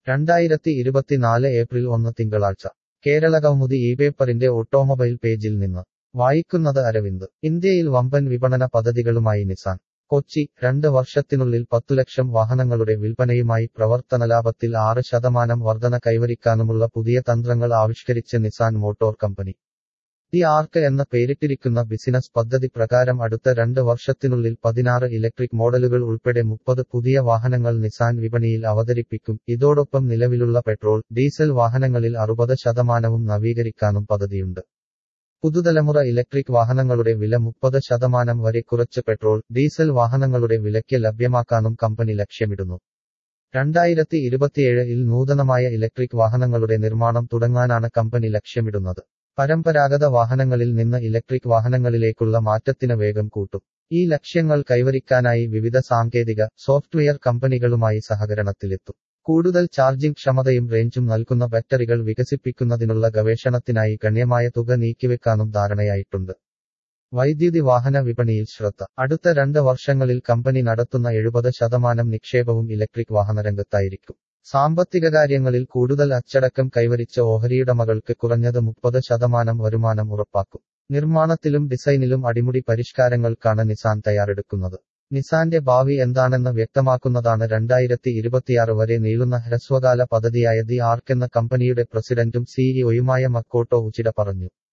രണ്ടായിരത്തി ഇരുപത്തിനാല് ഏപ്രിൽ ഒന്ന് തിങ്കളാഴ്ച കേരളകൗമുദി ഈ പേപ്പറിന്റെ ഓട്ടോമൊബൈൽ പേജിൽ നിന്ന് വായിക്കുന്നത് അരവിന്ദ് ഇന്ത്യയിൽ വമ്പൻ വിപണന പദ്ധതികളുമായി നിസാൻ കൊച്ചി രണ്ട് വർഷത്തിനുള്ളിൽ പത്തു ലക്ഷം വാഹനങ്ങളുടെ വിൽപ്പനയുമായി പ്രവർത്തനലാഭത്തിൽ ആറ് ശതമാനം വർധന കൈവരിക്കാനുമുള്ള പുതിയ തന്ത്രങ്ങൾ ആവിഷ്കരിച്ച് Nissan motor company the arc എന്ന പേരിട്ടിരിക്കുന്ന ബിസിനസ് പദ്ധതി പ്രകാരം അടുത്ത രണ്ട് വർഷത്തിനുള്ളിൽ പതിനാറ് ഇലക്ട്രിക് മോഡലുകൾ ഉൾപ്പെടെ മുപ്പത് പുതിയ വാഹനങ്ങൾ നിസാൻ വിപണിയിൽ അവതരിപ്പിക്കും ഇതോടൊപ്പം നിലവിലുള്ള പെട്രോൾ ഡീസൽ വാഹനങ്ങളിൽ അറുപത് ശതമാനവും നവീകരിക്കാനും പദ്ധതിയുണ്ട് പുതുതലമുറ ഇലക്ട്രിക് വാഹനങ്ങളുടെ വില മുപ്പത് ശതമാനം വരെ കുറച്ച് പെട്രോൾ ഡീസൽ വാഹനങ്ങളുടെ വിലയ്ക്ക് ലഭ്യമാക്കാനും കമ്പനി ലക്ഷ്യമിടുന്നു രണ്ടായിരത്തി ഇരുപത്തിയേഴിൽ നൂതനമായ ഇലക്ട്രിക് വാഹനങ്ങളുടെ നിർമ്മാണം തുടങ്ങാനാണ് കമ്പനി ലക്ഷ്യമിടുന്നത് പരമ്പരാഗത വാഹനങ്ങളിൽ നിന്ന് ഇലക്ട്രിക് വാഹനങ്ങളിലേക്കുള്ള മാറ്റത്തിന് വേഗം കൂട്ടും ഈ ലക്ഷ്യങ്ങൾ കൈവരിക്കാനായി വിവിധ സാങ്കേതിക സോഫ്റ്റ്വെയർ കമ്പനികളുമായി സഹകരണത്തിലെത്തും കൂടുതൽ ചാർജിംഗ് ക്ഷമതയും റേഞ്ചും നൽകുന്ന ബാറ്ററികൾ വികസിപ്പിക്കുന്നതിനുള്ള ഗവേഷണത്തിനായി ഗണ്യമായ തുക നീക്കിവെക്കാനും ധാരണയായിട്ടുണ്ട് വൈദ്യുതി വാഹന വിപണിയിൽ ശ്രദ്ധ അടുത്ത രണ്ട് വർഷങ്ങളിൽ കമ്പനി നടത്തുന്ന എഴുപത് ശതമാനം നിക്ഷേപവും ഇലക്ട്രിക് വാഹനരംഗത്തായിരിക്കും സാമ്പത്തിക കാര്യങ്ങളിൽ കൂടുതൽ അച്ചടക്കം കൈവരിച്ച ഓഹരിയുടമകൾക്ക് കുറഞ്ഞത് മുപ്പത് ശതമാനം വരുമാനം ഉറപ്പാക്കും നിർമ്മാണത്തിലും ഡിസൈനിലും അടിമുടി പരിഷ്കാരങ്ങൾക്കാണ് നിസാൻ തയ്യാറെടുക്കുന്നത് നിസാന്റെ ഭാവി എന്താണെന്ന് വ്യക്തമാക്കുന്നതാണ് രണ്ടായിരത്തി ഇരുപത്തിയാറ് വരെ നീളുന്ന ഹ്രസ്വകാല പദ്ധതിയായ ദി ആർക്ക് എന്ന കമ്പനിയുടെ പ്രസിഡന്റും സിഇഒയുമായ മക്കോട്ടോ ഉച്ചിട പറഞ്ഞു